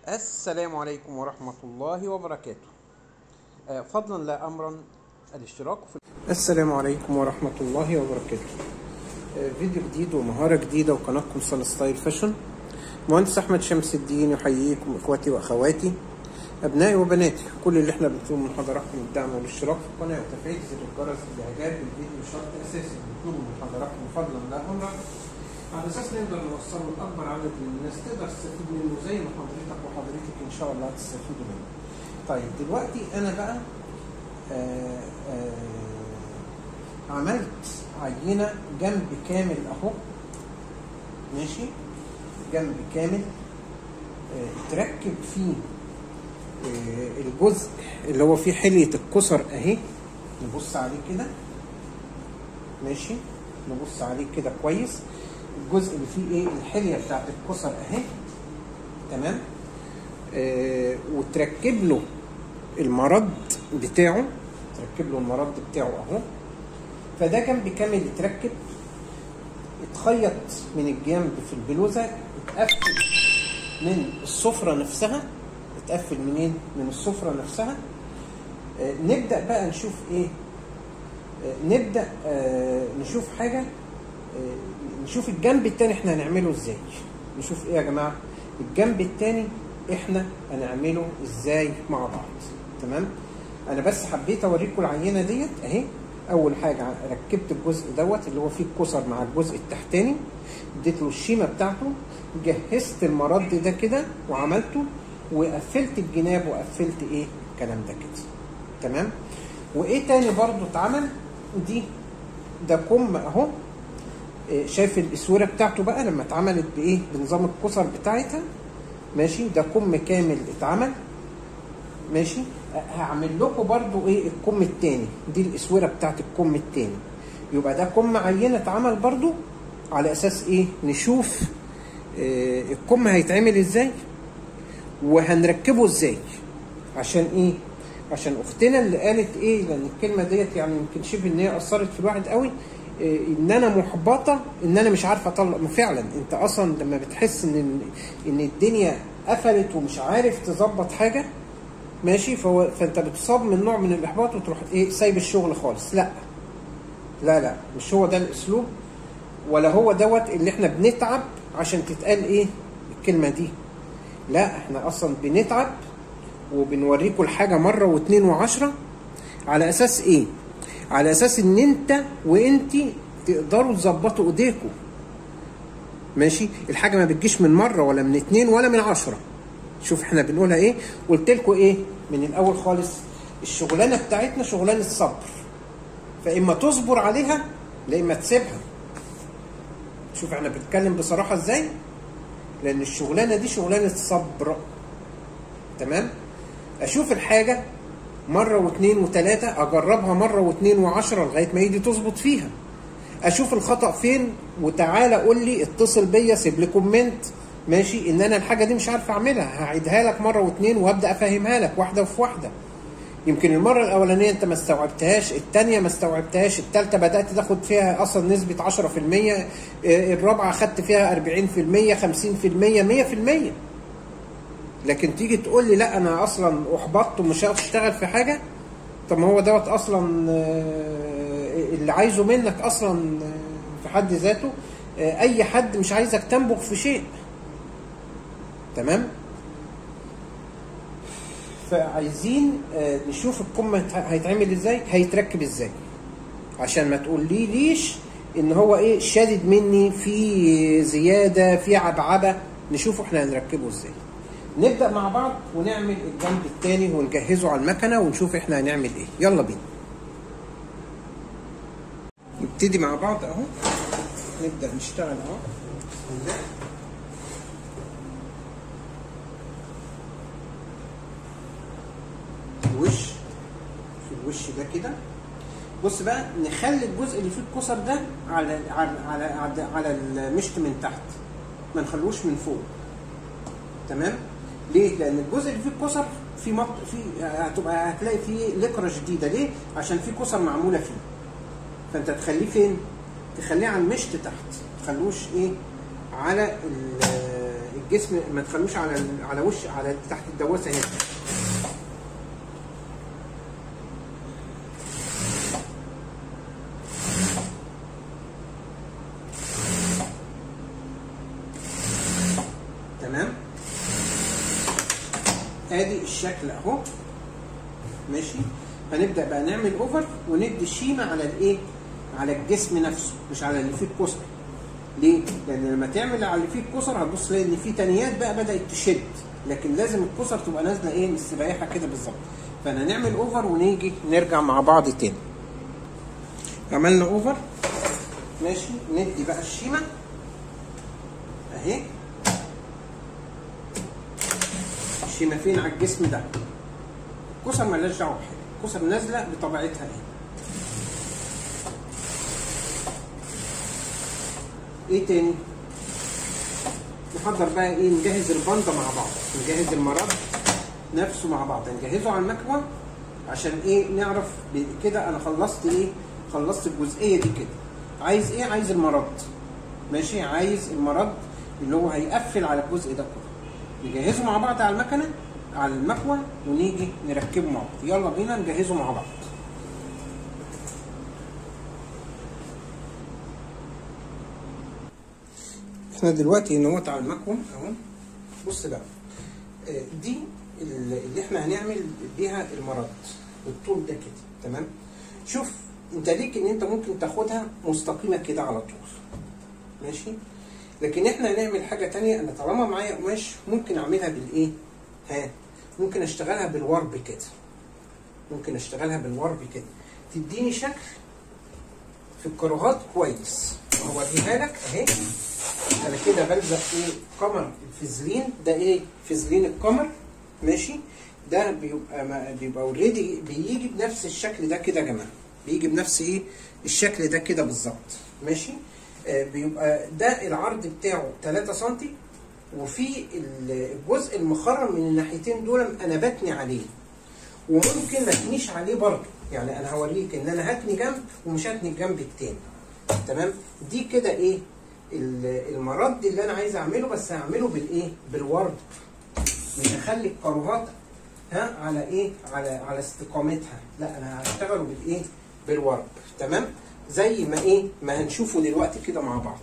السلام عليكم ورحمة الله وبركاته آه، فضلا لا أمرا الاشتراك في السلام عليكم ورحمة الله وبركاته آه، فيديو جديد ومهارة جديدة وقناتكم سان ستايل فاشن مهندس أحمد شمس الدين يحييكم إخواتي وأخواتي أبنائي وبناتي كل اللي احنا بنطلبه من حضراتكم الدعم والاشتراك في القناة وتفعيل زر الجرس للإعجاب بالفيديو شرط أساسي بنطلبه من حضراتكم فضلا لا أمرا على اساس نقدر نوصله لاكبر عدد من الناس تقدر تستفيد منه زي ما حضرتك وحضرتك ان شاء الله هتستفيدوا منه. طيب دلوقتي انا بقى آآ آآ عملت عينه جنب كامل اهو ماشي جنب كامل آه، تركب فيه آه، الجزء اللي هو فيه حلية الكسر اهي نبص عليه كده ماشي نبص عليه كده كويس الجزء اللي فيه ايه الحليه بتاعت الكسر اهي تمام آه وتركب له المرد بتاعه تركب له المرد بتاعه اهو فده جنب كامل يتركب اتخيط من الجنب في البلوزه اتقفل من السفره نفسها اتقفل منين من السفره نفسها آه نبدا بقى نشوف ايه آه نبدا آه نشوف حاجه آه نشوف الجنب التاني احنا هنعمله ازاي نشوف ايه يا جماعه الجنب التاني احنا هنعمله ازاي مع بعض تمام انا بس حبيت اوريكم العينه ديت اهي اول حاجه ركبت الجزء دوت اللي هو فيه الكسر مع الجزء التحتاني اديت له الشيمه بتاعته جهزت المرد ده كده وعملته وقفلت الجناب وقفلت ايه الكلام ده كده تمام وايه تاني برضو اتعمل دي ده كم اهو شايف الاسوره بتاعته بقى لما اتعملت بايه بنظام الكسر بتاعتها ماشي ده كم كامل اتعمل ماشي هعمل لكم برضو ايه الكم التاني دي الاسوره بتاعت الكم التاني يبقى ده كم عينه اتعمل برضو على اساس ايه نشوف اه الكم هيتعمل ازاي وهنركبه ازاي عشان ايه عشان اختنا اللي قالت ايه لان الكلمه ديت يعني يمكن شبه ان هي اثرت في الواحد قوي ان انا محبطه ان انا مش عارفه اطلع فعلا انت اصلا لما بتحس ان ان الدنيا قفلت ومش عارف تظبط حاجه ماشي فهو فانت بتصاب من نوع من الاحباط وتروح ايه سايب الشغل خالص لا لا لا مش هو ده الاسلوب ولا هو دوت اللي احنا بنتعب عشان تتقال ايه الكلمه دي لا احنا اصلا بنتعب وبنوريكم الحاجه مره واثنين وعشرة على اساس ايه على اساس ان انت وانت تقدروا تظبطوا ايديكم ماشي الحاجه ما بتجيش من مره ولا من اتنين ولا من عشرة شوف احنا بنقولها ايه قلت لكم ايه من الاول خالص الشغلانه بتاعتنا شغلانه صبر فاما تصبر عليها لا اما تسيبها شوف احنا بنتكلم بصراحه ازاي لان الشغلانه دي شغلانه صبر تمام اشوف الحاجه مرة واثنين وثلاثة أجربها مرة واثنين وعشرة لغاية ما يجي تظبط فيها أشوف الخطأ فين وتعالى قول لي اتصل بيا سيب لي كومنت ماشي إن أنا الحاجة دي مش عارف أعملها هعيدها لك مرة واثنين وهبدأ أفهمها لك واحدة في واحدة يمكن المرة الأولانية أنت ما استوعبتهاش الثانية ما استوعبتهاش الثالثة بدأت تاخد فيها أصلا نسبة 10% الرابعة خدت فيها 40% 50% 100% لكن تيجي تقول لي لا انا اصلا احبطت ومش هشتغل في حاجه طب ما هو دوت اصلا اللي عايزه منك اصلا في حد ذاته اي حد مش عايزك تنبغ في شيء تمام فعايزين نشوف الكم هيتعمل ازاي هيتركب ازاي عشان ما تقول لي ليش ان هو ايه شادد مني في زياده في عبعبه نشوف احنا هنركبه ازاي نبدا مع بعض ونعمل الجنب الثاني ونجهزه على المكنه ونشوف احنا هنعمل ايه يلا بينا نبتدي مع بعض اهو نبدا نشتغل اهو بسم الله الوش في الوش ده كده بص بقى نخلي الجزء اللي فيه الكسر ده على على على على, على المشط من تحت ما نخلوش من فوق تمام ليه؟ لأن الجزء اللي فيه الكسر في مط... في هتبقى هتلاقي فيه لكرة جديدة ليه؟ عشان في كسر معمولة فيه. فأنت تخليه فين؟ تخليه على المشط تحت، ما تخلوش إيه؟ على الجسم ما تخلوش على ال- على وش على تحت الدواسه هنا تمام ادي الشكل اهو ماشي هنبدا بقى نعمل اوفر وندي الشيمه على الايه على الجسم نفسه مش على اللي فيه الكسر ليه لان لما تعمل على اللي فيه الكسر هتبص تلاقي ان في تنيات بقى بدات تشد لكن لازم الكسر تبقى نازله ايه مستريحه كده بالظبط فانا نعمل اوفر ونيجي نرجع مع بعض تاني عملنا اوفر ماشي ندي بقى الشيمه اهي الشيمه فين على الجسم ده الكسر مالهاش دعوه بحاجه الكسر نازله بطبيعتها اهي ايه تاني نحضر بقى ايه نجهز البنطة مع بعض نجهز المرض نفسه مع بعض نجهزه على المكوى عشان ايه نعرف ب- كده انا خلصت ايه خلصت الجزئيه دي كده عايز ايه عايز المرض ماشي عايز المرض اللي هو هيقفل على الجزء ده كله نجهزه مع بعض على المكنه على المكوى ونيجي نركبه مع بعض يلا بينا نجهزه مع بعض احنا دلوقتي نوت على المكوى اهو بص بقى آه، دي ال- اللي احنا هنعمل بيها المرض بالطول ده كده تمام شوف انت ليك ان انت ممكن تاخدها مستقيمه كده على طول ماشي لكن احنا هنعمل حاجه تانية انا طالما معايا قماش ممكن اعملها بالايه ها ممكن اشتغلها بالورب كده ممكن اشتغلها بالورب كده تديني شكل في الكروهات كويس هوريها لك اهي انا كده بلزق ايه قمر الفازلين ده ايه فازلين القمر ماشي ده بيبقى ما بيبقى اوريدي بيجي بنفس الشكل ده كده يا جماعه بيجي بنفس ايه الشكل ده كده بالظبط ماشي آه بيبقى ده العرض بتاعه 3 سم وفي ال- الجزء المخرم من الناحيتين دول انا بتني عليه وممكن ما اتنيش عليه برضه يعني انا هوريك ان انا هتني جنب ومش هتني الجنب التاني تمام دي كده ايه ال- المرد اللي انا عايز اعمله بس هعمله بالايه بالورد مش هخلي الكروهات ها على ايه على على استقامتها لا انا هشتغله بالايه بالورد تمام زي ما ايه ما هنشوفه دلوقتي كده مع بعض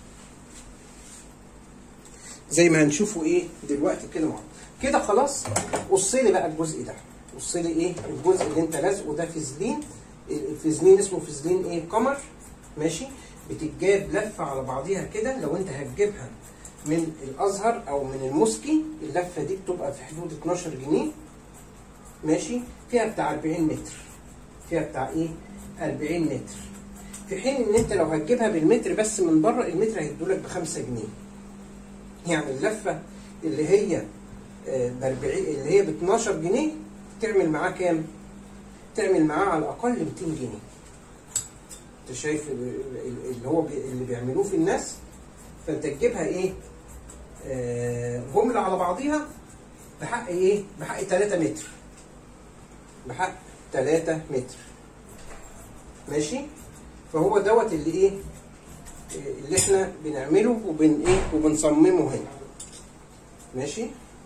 زي ما هنشوفه ايه دلوقتي كده مع بعض كده خلاص قص لي بقى الجزء ده قص لي ايه الجزء اللي انت لازقه ده فازلين الفازلين اسمه فازلين ايه قمر ماشي بتتجاب لفه على بعضيها كده لو انت هتجيبها من الازهر او من المسكي اللفه دي بتبقى في حدود 12 جنيه ماشي فيها بتاع 40 متر فيها بتاع ايه 40 متر في حين ان انت لو هتجيبها بالمتر بس من بره المتر هيدولك ب 5 جنيه يعني اللفه اللي هي ب 40 اللي هي ب 12 جنيه تعمل معاه كام؟ تعمل معاه على الاقل 200 جنيه. انت شايف ال- ال- اللي هو بي- اللي بيعملوه في الناس فانت تجيبها ايه؟ آه، جمله على بعضيها بحق ايه؟ بحق 3 متر. بحق 3 متر. ماشي؟ فهو دوت اللي ايه؟ آه، اللي احنا بنعمله وبن ايه؟ وبنصممه هنا. ماشي؟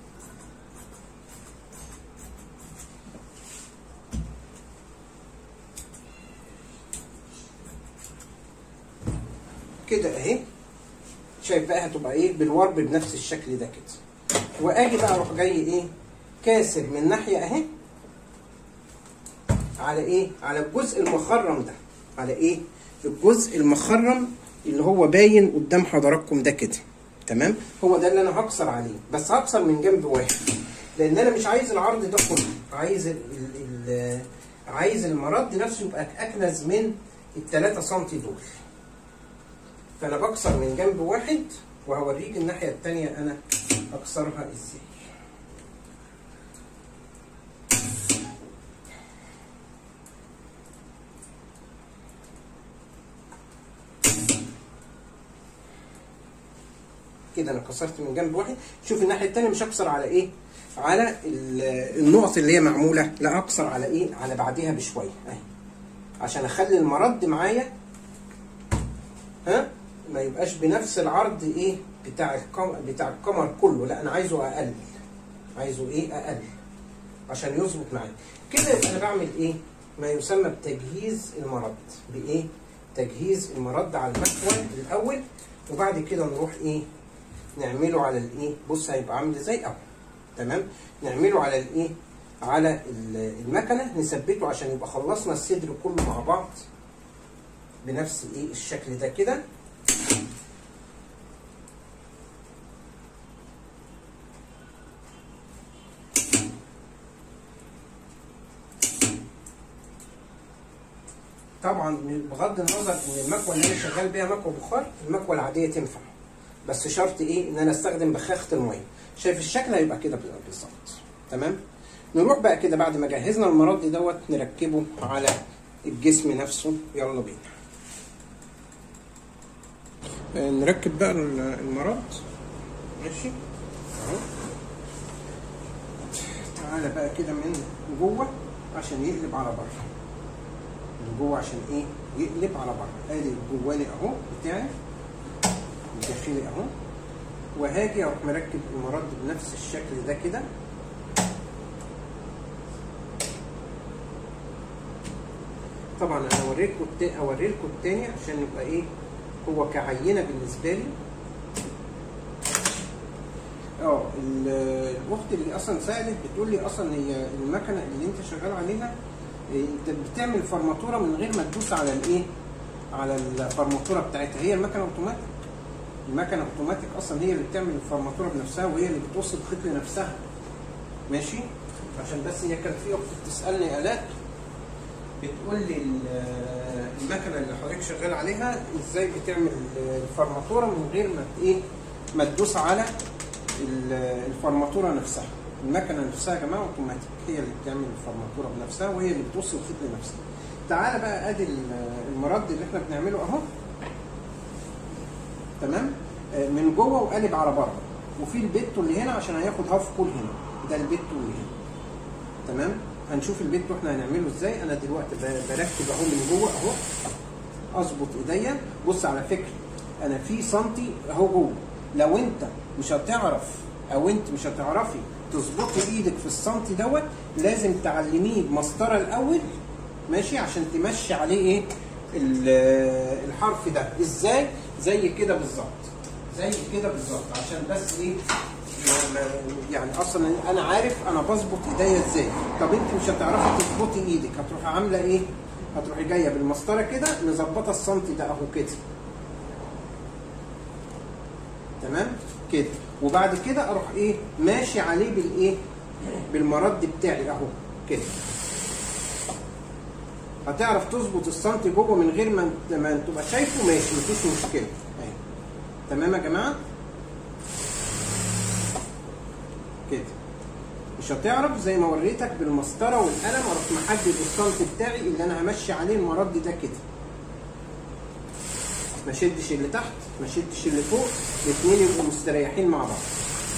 كده اهي شايف بقى هتبقى ايه بالورب بنفس الشكل ده كده واجي بقى اروح جاي ايه كاسر من ناحيه اهي على ايه على الجزء المخرم ده على ايه الجزء المخرم اللي هو باين قدام حضراتكم ده كده تمام هو ده اللي انا هكسر عليه بس هكسر من جنب واحد لان انا مش عايز العرض ده كله عايز ال ال ال عايز المرد نفسه يبقى اكنز من ال 3 سم دول فانا بكسر من جنب واحد وهوريك الناحيه التانية انا اكسرها ازاي كده انا كسرت من جنب واحد شوف الناحيه التانية مش هكسر على ايه على ال- النقط اللي هي معموله لا اكسر على ايه على بعديها بشويه اهي عشان اخلي المرد معايا ها ما يبقاش بنفس العرض ايه بتاع القمر بتاع القمر كله لا انا عايزه اقل عايزه ايه اقل عشان يظبط معايا كده يبقى انا بعمل ايه ما يسمى بتجهيز المرد بايه تجهيز المرد على المكوى الاول وبعد كده نروح ايه نعمله على الايه بص هيبقى عامل ازاي اهو تمام نعمله على الايه على المكنه نثبته عشان يبقى خلصنا الصدر كله مع بعض بنفس ايه الشكل ده كده طبعا بغض النظر ان المكوى اللي انا شغال بيها مكوى بخار المكوى العاديه تنفع بس شرط ايه ان انا استخدم بخاخه الميه شايف الشكل هيبقى كده بالظبط تمام نروح بقى كده بعد ما جهزنا المرد دوت نركبه على الجسم نفسه يلا بينا نركب بقى المرد ماشي اهو تعالى بقى كده من جوه عشان يقلب على بره من جوه عشان ايه يقلب على بره ادي الجواني اهو بتاعي الداخلي اهو وهاجي اروح مركب المرد بنفس الشكل ده كده طبعا انا اوريكم اوري لكم التاني عشان يبقى ايه هو كعينه بالنسبه لي اه الاخت اللي اصلا سالت بتقول لي اصلا هي المكنه اللي انت شغال عليها انت بتعمل فرماتوره من غير ما تدوس على الايه على الفرماتوره بتاعتها هي المكنه اوتوماتيك المكنه اوتوماتيك اصلا هي اللي بتعمل الفرماتوره بنفسها وهي اللي بتوصل الخيط لنفسها ماشي عشان بس هي كانت في اخت بتسالني الاء بتقول لي المكنه اللي حضرتك شغال عليها ازاي بتعمل الفرماتوره من غير ما ايه ما تدوس على الفرماتوره نفسها المكنه نفسها يا جماعه اوتوماتيك هي اللي بتعمل الفرماتوره بنفسها وهي اللي بتوصل الخيط لنفسها تعالى بقى ادي المرد اللي احنا بنعمله اهو تمام من جوه وقالب على بره وفي البيتو اللي هنا عشان هياخد هاف كول هنا ده البيتو اللي هنا تمام هنشوف البيتو احنا هنعمله ازاي انا دلوقتي بركب اهو من جوه اهو اظبط ايديا بص على فكره انا في سنتي اهو جوه لو انت مش هتعرف او انت مش هتعرفي تظبطي ايدك في السنتي دوت لازم تعلميه بمسطره الاول ماشي عشان تمشي عليه ايه الحرف ده ازاي زي كده بالظبط زي كده بالظبط عشان بس ايه يعني اصلا انا عارف انا بظبط ايديا ازاي طب انت مش هتعرفي تظبطي ايدك هتروحي عامله ايه هتروحي جايه بالمسطره كده مظبطه السنتي ده اهو كده تمام كده وبعد كده اروح ايه ماشي عليه بالايه بالمرد بتاعي اهو كده هتعرف تظبط السنتي جوه من غير ما ما تبقى شايفه ماشي مفيش مشكله اهي تمام يا جماعه كده مش هتعرف زي ما وريتك بالمسطره والقلم اروح محدد السنتي بتاعي اللي انا همشي عليه المرد ده كده ما شدش اللي تحت ما شدش اللي فوق الاثنين يبقوا مستريحين مع بعض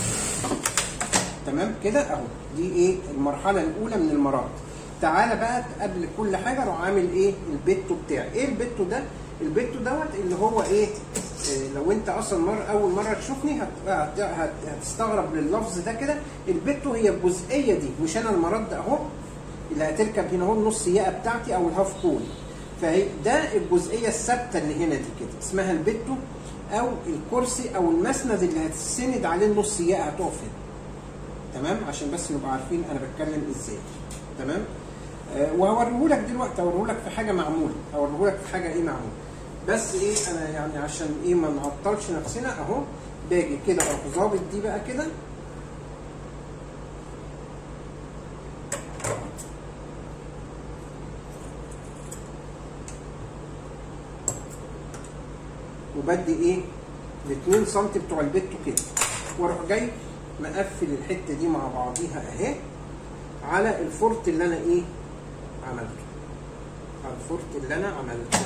تمام كده اهو دي ايه المرحله الاولى من المراد تعالى بقى قبل كل حاجه اروح عامل ايه البيتو بتاعي ايه البيتو ده البيتو دوت اللي هو ايه, إيه لو انت اصلا مره اول مره تشوفني هت... هت... هت... هتستغرب لللفظ ده كده البيتو هي الجزئيه دي مش انا المرد اهو اللي هتركب هنا اهو النص ياقه بتاعتي او الهاف كول فهي ده الجزئيه الثابته اللي هنا دي كده اسمها البيتو او الكرسي او المسند اللي هتسند عليه النص ياقه هتقف هنا تمام عشان بس نبقى عارفين انا بتكلم ازاي تمام آه وهوريه لك دلوقتي هوريه لك في حاجه معموله هوريه لك في حاجه ايه معموله بس ايه انا يعني عشان ايه ما نعطلش نفسنا اهو باجي كده اروح ظابط دي بقى كده وبدي ايه ال 2 سم بتوع البيتو كده واروح جاي مقفل الحته دي مع بعضيها اهي على الفرط اللي انا ايه عملته على الفرط اللي انا عملته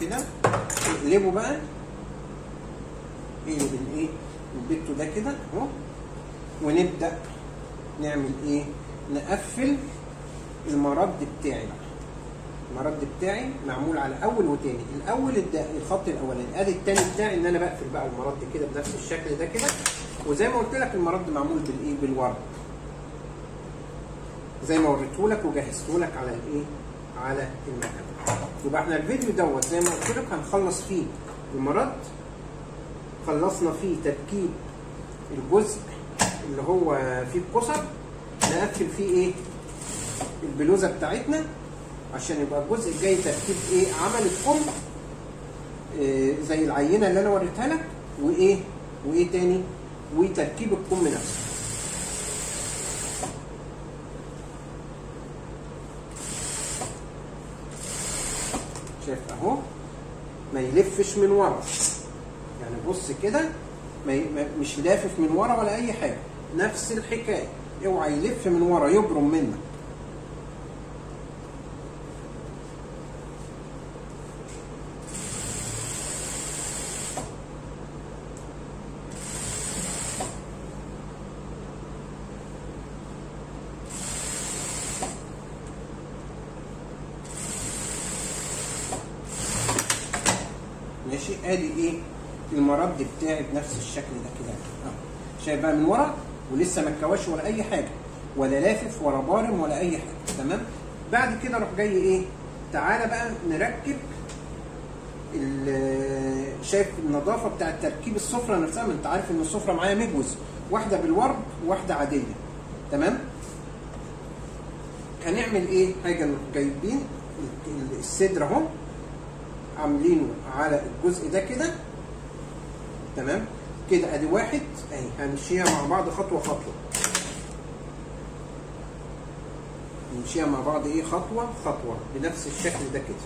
كده نقلبه بقى نقلب الايه البيتو ده كده اهو ونبدا نعمل ايه نقفل المرد بتاعي بقى المرد بتاعي معمول على اول وتاني الاول الد- الخط الاولاني ادي التاني بتاعي ان انا بقفل بقى المرد كده بنفس الشكل ده كده وزي ما قلت لك المرد معمول بالايه بالورد زي ما وريته لك وجهزته لك على الايه على المكنه يبقى احنا الفيديو دوت زي ما قلت لك هنخلص فيه المرد خلصنا فيه تركيب الجزء اللي هو فيه القصب نقفل فيه ايه البلوزه بتاعتنا عشان يبقى الجزء الجاي تركيب ايه عمل الكم إيه زي العينه اللي انا وريتها لك وايه وايه تاني وتركيب الكم نفسه شايف اهو ما يلفش من ورا يعني بص كده ما ي- ما- مش لافف من ورا ولا اي حاجه نفس الحكايه اوعى يلف من ورا يبرم منك ماشي ادي ايه المرد بتاعي بنفس الشكل ده كده اهو شايف بقى من ورا ولسه ما اتكواش ولا اي حاجه ولا لافف ولا بارم ولا اي حاجه تمام بعد كده اروح جاي ايه تعالى بقى نركب ال- شايف النظافه بتاعت تركيب السفره نفسها ما انت عارف ان السفره معايا مجوز واحده بالورد وواحده عاديه تمام هنعمل ايه حاجه نروح جايبين ال- الصدر اهو عاملينه على الجزء ده كده تمام كده ادي واحد اهي هنمشيها مع بعض خطوه خطوه نمشيها مع بعض ايه خطوه خطوه بنفس الشكل ده كده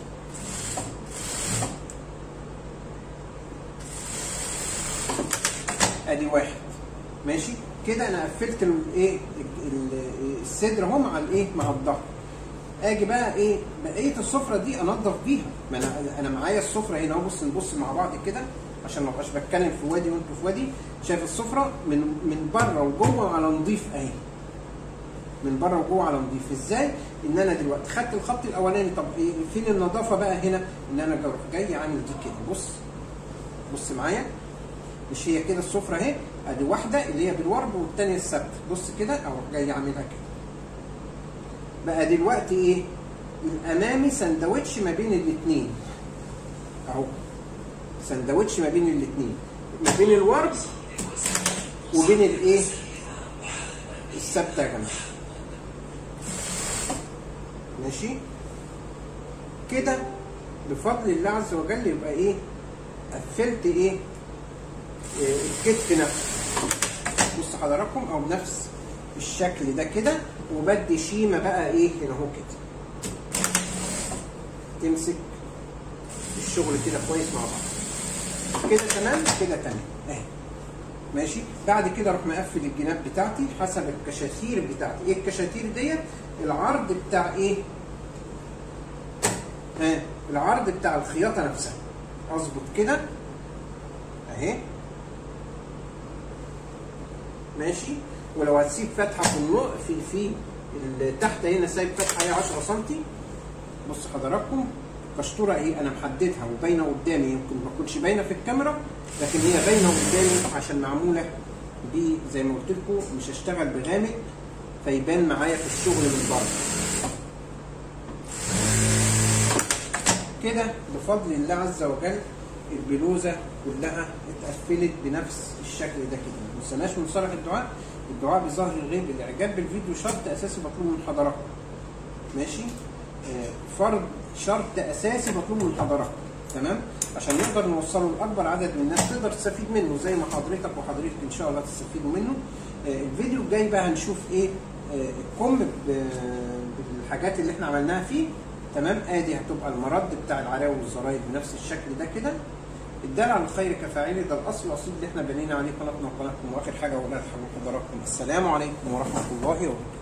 ادي واحد ماشي كده انا قفلت الايه الصدر اهو مع الايه مع الظهر اجي بقى ايه بقيه السفره دي انضف بيها ما انا انا معايا السفره هنا اهو بص نبص مع بعض كده عشان ما ابقاش بتكلم في وادي وانتوا في وادي شايف السفره من من بره وجوه على نضيف اهي من بره وجوه على نضيف ازاي ان انا دلوقتي خدت الخط الاولاني طب إيه فين النظافه بقى هنا ان انا اروح جاي عامل دي كده بص بص معايا مش هي كده السفره اهي ادي واحده اللي هي بالورد والثانيه الثابته بص كده اروح جاي عاملها كده بقى دلوقتي ايه الامامي سندوتش ما بين الاثنين اهو سندوتش ما بين الاثنين ما بين الورد وبين الايه الثابته يا جماعه ماشي كده بفضل الله عز وجل يبقى ايه قفلت ايه إيه، الكتف نفسه بص حضراتكم او بنفس الشكل ده كده وبدي شيمه بقى ايه هنا اهو كده تمسك الشغل كده كويس مع بعض كده تمام كده تمام اهي ماشي بعد كده اروح مقفل الجناب بتاعتي حسب الكشاتير بتاعتي ايه الكشاتير ديت العرض بتاع ايه ها العرض بتاع الخياطه نفسها اظبط كده اهي ماشي ولو هتسيب فتحه في النق في في ال- تحت هنا سايب فتحه هي 10 سم بص حضراتكم قشطوره ايه انا محددها وباينه قدامي يمكن ما تكونش باينه في الكاميرا لكن هي باينه قدامي عشان معموله ب زي ما قلت لكم مش هشتغل بغامق فيبان معايا في الشغل من بره كده بفضل الله عز وجل البلوزه كلها اتقفلت بنفس الشكل ده كده ما تنسوناش من صالح الدعاء الدعاء بظهر الغيب الاعجاب بالفيديو شرط اساسي مطلوب من حضراتكم ماشي آه، فرض شرط اساسي مطلوب من حضراتكم تمام عشان نقدر نوصله لاكبر عدد من الناس تقدر تستفيد منه زي ما حضرتك وحضرتك ان شاء الله تستفيدوا منه آه، الفيديو الجاي بقى هنشوف ايه آه، الكم ب- بالحاجات اللي احنا عملناها فيه تمام ادي هتبقى المرد بتاع العراوي والزراير بنفس الشكل ده كده الدال على الخير كفاعله ده الاصل الاصيل اللي احنا بنينا عليه قناتنا وقناتكم واخر حاجه اقولها لحضراتكم السلام عليكم ورحمه الله وبركاته